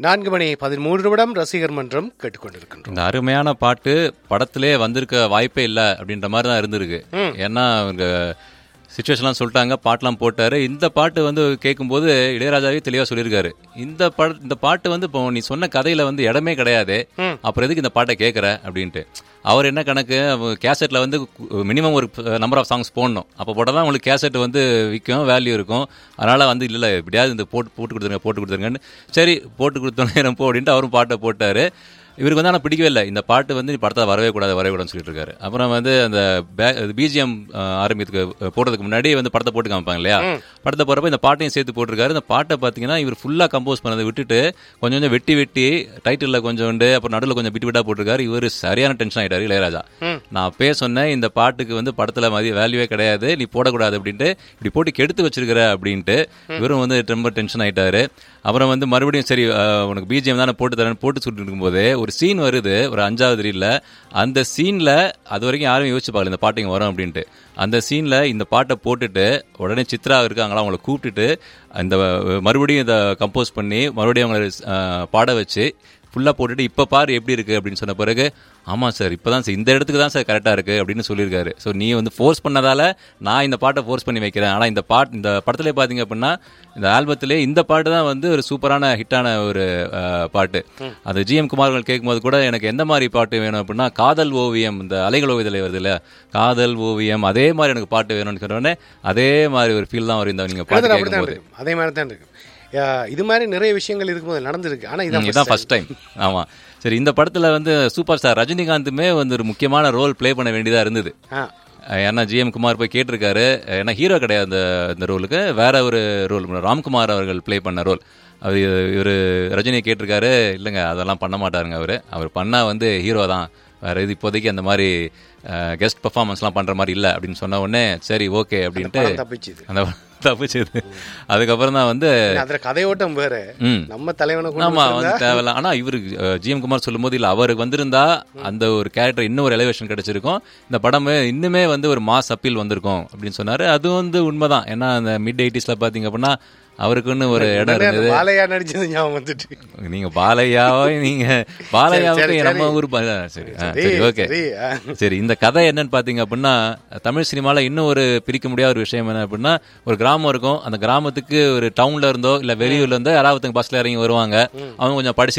நான்கு மணி பதிமூன்று நிமிடம் ரசிகர் மன்றம் கேட்டுக்கொண்டிருக்கின்றோம் இந்த அருமையான பாட்டு படத்திலே வந்திருக்க வாய்ப்பே இல்லை அப்படின்ற மாதிரி தான் இருந்திருக்கு ஏன்னா அவங்க சுச்சுவேஷன்லாம் சொல்லிட்டாங்க பாட்டெலாம் போட்டாரு இந்த பாட்டு வந்து கேட்கும்போது இளையராஜாவே தெளிவாக சொல்லியிருக்காரு இந்த பட இந்த பாட்டு வந்து இப்போ நீ சொன்ன கதையில வந்து இடமே கிடையாது அப்புறம் எதுக்கு இந்த பாட்டை கேட்குற அப்படின்ட்டு அவர் என்ன கணக்கு கேசட்டில் வந்து மினிமம் ஒரு நம்பர் ஆஃப் சாங்ஸ் போடணும் அப்போ போட்டால் தான் உங்களுக்கு கேசட் வந்து விற்கும் வேல்யூ இருக்கும் அதனால் வந்து இல்லை எப்படியாவது இந்த போட்டு போட்டு கொடுத்துருங்க போட்டு கொடுத்துருங்கன்னு சரி போட்டு கொடுத்தோம் நேரம் போ அப்படின்ட்டு அவரும் பாட்டை போட்டார் இவருக்கு வந்து ஆனால் பிடிக்கவே இல்லை இந்த பாட்டு வந்து நீ படத்தில் வரவே கூடாது வரவே கூடாதுன்னு சொல்லிட்டு இருக்காரு அப்புறம் வந்து அந்த பிஜிஎம் ஆரம்பித்துக்கு போடுறதுக்கு முன்னாடி வந்து படத்தை போட்டு காமிப்பாங்க இல்லையா படத்தை போகிறப்ப இந்த பாட்டையும் சேர்த்து போட்டிருக்காரு இந்த பாட்டை பார்த்தீங்கன்னா இவர் ஃபுல்லாக கம்போஸ் பண்ணதை விட்டுட்டு கொஞ்சம் கொஞ்சம் வெட்டி வெட்டி டைட்டிலில் கொஞ்சோண்டு அப்புறம் நடுவில் கொஞ்சம் விட்டு விட்டா போட்டிருக்காரு இவர் சரியான டென்ஷன் ஆயிட்டாரு இளையராஜா நான் அப்பயே சொன்னேன் இந்த பாட்டுக்கு வந்து படத்தில் மதிய வேல்யூவே கிடையாது நீ போடக்கூடாது அப்படின்ட்டு இப்படி போட்டு கெடுத்து வச்சிருக்கிற அப்படின்ட்டு இவரும் வந்து ரொம்ப டென்ஷன் ஆயிட்டாரு அப்புறம் வந்து மறுபடியும் சரி அஹ், உனக்கு பிஜிஎம் தானே போட்டு தரேன்னு போட்டு சொல்லிட்டு இருக்கும்போது ஒரு சீன் வருது ஒரு அஞ்சாவது ரீல்ல அந்த சீன்ல அது வரைக்கும் யாரும் யோசிச்சு பார்க்கல இந்த பாட்டு இங்க வரும் அப்படின்ட்டு அந்த சீன்ல இந்த பாட்டை போட்டுட்டு உடனே சித்ரா இருக்காங்களா அவங்கள கூப்பிட்டுட்டு அந்த அஹ், மறுபடியும் இதை கம்போஸ் பண்ணி மறுபடியும் அவங்கள அஹ், பாட வச்சு ஃபுல்லாக போட்டுட்டு இப்போ பாரு எப்படி இருக்கு அப்படின்னு சொன்ன பிறகு ஆமாம் சார் இப்போ தான் சார் இந்த இடத்துக்கு தான் சார் கரெக்டாக இருக்கு அப்படின்னு சொல்லியிருக்காரு ஸோ நீ வந்து ஃபோர்ஸ் பண்ணதால நான் இந்த பாட்டை ஃபோர்ஸ் பண்ணி வைக்கிறேன் ஆனால் இந்த பாட் இந்த படத்துல பார்த்தீங்க அப்படின்னா இந்த ஆல்பத்திலே இந்த பாட்டு தான் வந்து ஒரு சூப்பரான ஹிட்டான ஒரு அஹ், பாட்டு அது ஜிஎம் குமார்கள் கேட்கும்போது கூட எனக்கு எந்த மாதிரி பாட்டு வேணும் அப்படின்னா காதல் ஓவியம் இந்த அலைகள் ஓவியத்தில் வருது இல்ல காதல் ஓவியம் அதே மாதிரி எனக்கு பாட்டு வேணும்னு சொன்னோடனே அதே மாதிரி ஒரு ஃபீல் தான் வரும் இந்த நீங்க பாட்டு அதுதான் அப்படித்தான் கேட்கும்போது இருக்கும் அதே மாதிரி தான் இருக்கும் யா, இது மாதிரி நிறைய விஷயங்கள் இருக்கும்போது நடந்திருக்கு ஆனா ம், இதான் இதான் ஃபர்ஸ்ட் டைம் ஆமா சரி இந்த படத்துல வந்து சூப்பர் ஸ்டார் ரஜினிகாந்துமே வந்து ஒரு முக்கியமான ரோல் ப்ளே பண்ண வேண்டியதா இருந்தது ஆ அஹ் ஏன்னா ஜிஎம் குமார் போய் கேட்டிருக்காரு ஏன்னா ஹீரோ கிடையாது அந்த இந்த ரோலுக்கு வேற ஒரு ரோல் ராம்குமார் அவர்கள் ப்ளே பண்ண ரோல் அவர் இவர் ரஜினியை கேட்டிருக்காரு இல்லைங்க அதெல்லாம் பண்ண மாட்டாருங்க அவர் அவர் பண்ணா வந்து ஹீரோ தான் வேற இது இப்போதைக்கு அந்த மாதிரி கெஸ்ட் பர்ஃபார்மன்ஸ்லாம் பண்ற மாதிரி இல்லை அப்படின்னு சொன்ன உடனே சரி ஓகே அப்படின்ட்டு படம் தப்பிச்சுது அந்த தப்பிச்சது அதுக்கப்புறம் தான் வந்து அதுல கதையோட்டம் வேற ம் நம்ம தலைவனை கொண்டு ஆமா வந்திருந்தா- வந்து தேவையில்ல ஆனா இவருக்கு ஜிஎம் குமார் சொல்லும்போது இல்ல அவருக்கு வந்திருந்தா அந்த ஒரு கேரக்டர் இன்னும் ஒரு எலிவேஷன் கிடைச்சிருக்கும் இந்த படமே இன்னுமே வந்து ஒரு மாஸ் அப்பீல் வந்திருக்கும் அப்படின்னு சொன்னாரு அது வந்து உண்மைதான் ஏன்னா அந்த மிட் எயிட்டிஸ்ல பாத்தீங்க அப்படின்னா அவருக்குன்னு ஒரு இடம் உடனே அந்த இருந்தது பாலையா நடிச்சது ஞாபகம் வந்துட்டு நீங்க பாலையாவை நீங்க பாலையாவுக்கு சரி, நம்ம சரி. ஊர் பா- சரி ஆ, சரி, சரி ஓகே சரி, ஆ. சரி இந்த கதை என்னன்னு பாத்தீங்க அப்படின்னா தமிழ் சினிமால இன்னும் ஒரு பிரிக்க முடியாத ஒரு விஷயம் என்ன அப்படின்னா ஒரு கிராமம் இருக்கும் அந்த கிராமத்துக்கு ஒரு டவுன்ல இருந்தோ இல்ல வெளியூர்ல இருந்தோ யாராவது பஸ்ல இறங்கி வருவாங்க அவங்க கொஞ்சம் படிச்சு